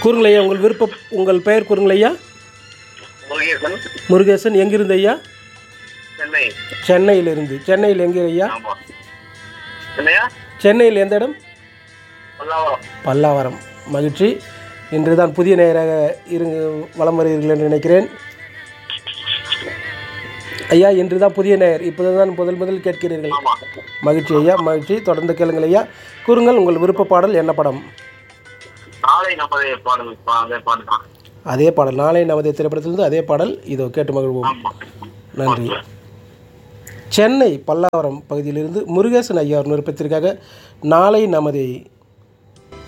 கூறுங்கள் ஐயா உங்கள் விருப்ப உங்கள் பெயர் கூறுங்கள் ஐயா முருகேசன் முருகேசன் எங்கிருந்து ஐயா சென்னை சென்னையிலிருந்து சென்னையில் எங்கே ஐயா ஆமா என்னையா சென்னையில் எந்த இடம் பல்லாவரம் பல்லாவரம் மகிழ்ச்சி இன்று தான் புதிய நேயராக இருங்க வலம் வருகிறீர்கள் என்று நினைக்கிறேன் ஐயா இன்று தான் புதிய நேயர் இப்போது தான் முதல் முதல் கேட்கிறீர்கள் ஆமா மகிழ்ச்சி ஐயா மகிழ்ச்சி தொடர்ந்து கேளுங்கள் ஐயா கூறுங்கள் உங்கள் விருப்ப பாடல் என்ன படம் நாளை நமது பாடல் பா- அதே பாடல் தான் அதே பாடல் நாளை நமது திரைப்படத்திலிருந்து அதே பாடல் இதோ கேட்டு மகிழ்வோம் ஆமா நன்றி சென்னை பல்லாவரம் பகுதியிலிருந்து முருகேசன் ஐயா விருப்பத்திற்காக நாளை நமது